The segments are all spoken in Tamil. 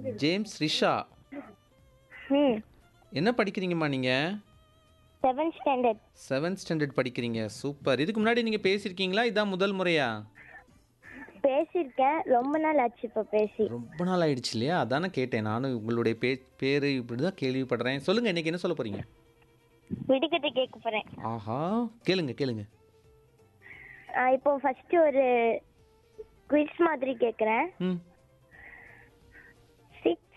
ஜேம்ஸ் ரிஷா ம் என்ன படிக்கிறீங்கம்மா நீங்கள் செவன்த் ஸ்டாண்டர்ட் செவன்த் ஸ்டாண்டர்ட் படிக்கிறீங்க சூப்பர் இதுக்கு முன்னாடி நீங்கள் பேசியிருக்கீங்களா இதான் முதல் முறையா பேசியிருக்கேன் ரொம்ப நாள் ஆச்சு இப்போ பேசி ரொம்ப நாள் ஆயிடுச்சு இல்லையா அதானே கேட்டேன் நானும் உங்களுடைய பே பேர் இப்படி தான் கேள்விப்படுறேன் சொல்லுங்கள் இன்றைக்கி என்ன சொல்ல போகிறீங்க விடுகதை கேட்க போகிறேன் ஆஹா கேளுங்க கேளுங்க இப்போ ஃபர்ஸ்ட் ஒரு குவிஸ் மாதிரி கேட்குறேன் ம் six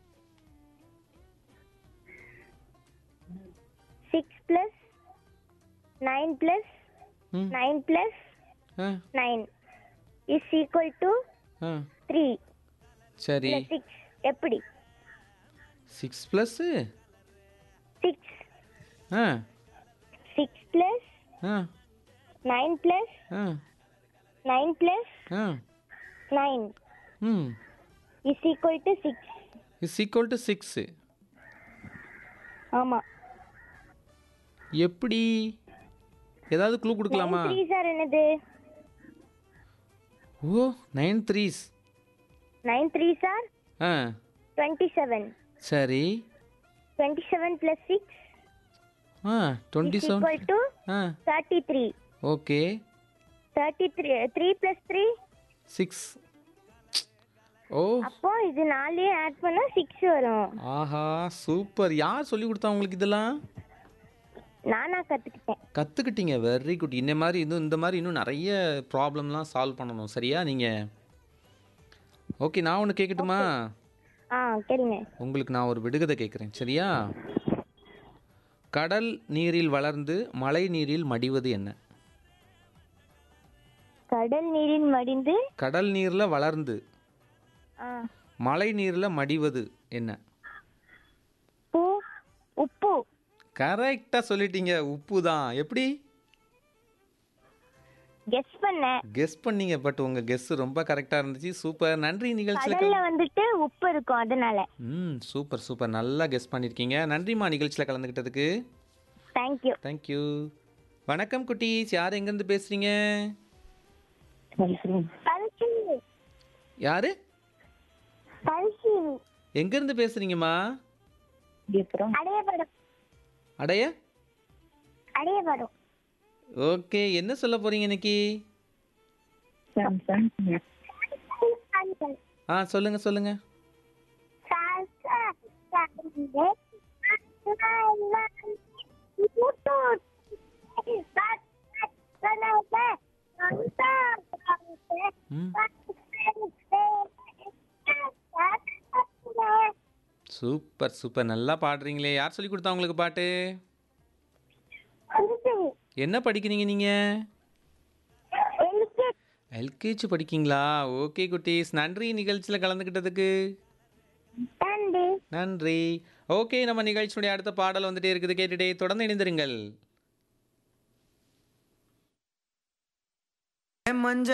six plus nine plus hmm nine plus ah nine is equal to ah three சரி இல்லை சிக்ஸ் எப்படி six plus six ah six plus ah nine plus ah nine plus ah nine hmm is equal to six is equal to six ஆமாம் எப்படி ஏதாவது க்ளூ கொடுக்கலாமா த்ரீ சார் என்னது oh nine threes nine three sir ah twenty seven சரி twenty seven plus six ah twenty is seven equal to ah thirty three okay thirty three three plus three six ஓ அப்போ இது நாலையும் ஆட் பண்ணால் சிக்ஸ் வரும் ஆஹா சூப்பர் யார் சொல்லி கொடுத்தா உங்களுக்கு இதெல்லாம் நானா கற்றுக்கிட்டேன் கற்றுக்கிட்டீங்க வெரி குட் இந்த மாதிரி இன்னும் இந்த மாதிரி இன்னும் நிறைய ப்ராப்ளம்லாம் சால்வ் பண்ணணும் சரியா நீங்கள் ஓகே நான் ஒன்று கேட்கட்டுமா ஆ கேளுங்க உங்களுக்கு நான் ஒரு விடுகதை கேட்குறேன் சரியா கடல் நீரில் வளர்ந்து மழை நீரில் மடிவது என்ன கடல் நீரில் மடிந்து கடல் நீரில் வளர்ந்து ஆ மழை நீரில் மடிவது என்ன பூ உப்பு கரெக்டாக சொல்லிட்டீங்க உப்பு தான் எப்படி கெஸ் பண்ணேன் கெஸ் பண்ணீங்க பட் உங்கள் கெஸ் ரொம்ப கரெக்டாக இருந்துச்சு சூப்பர் நன்றி நிகழ்ச்சியில் கடல்ல வந்துட்டு உப்பு இருக்கும் அதனால ம் சூப்பர் சூப்பர் நல்லா கெஸ் பண்ணியிருக்கீங்க நன்றிம்மா நிகழ்ச்சியில் கலந்துக்கிட்டதுக்கு தேங்க்யூ தேங்க்யூ வணக்கம் குட்டீஸ் யார் எங்கேருந்து பேசுகிறீங்க பல்சி யார் பல்சி எங்கேருந்து பேசுகிறீங்கம்மா அடையப்படும் அடைய அடையப்படும் ஓகே என்ன சொல்ல போகிறீங்க இன்னைக்கு ஆ சொல்லுங்கள் சொல்லுங்கள் ம் சூப்பர் சூப்பர் நல்லா பாடுறீங்களே யார் சொல்லி கொடுத்தா உங்களுக்கு பாட்டு என்ன படிக்கிறீங்க நீங்கள் எல்கேஜி படிக்கீங்களா ஓகே குட்டீஸ் நன்றி நிகழ்ச்சியில் கலந்துக்கிட்டதுக்கு நன்றி ஓகே நம்ம நிகழ்ச்சியுடைய அடுத்த பாடல் வந்துட்டே இருக்குது கேட்டுட்டே தொடர்ந்து இணைந்திருங்கள் மஞ்ச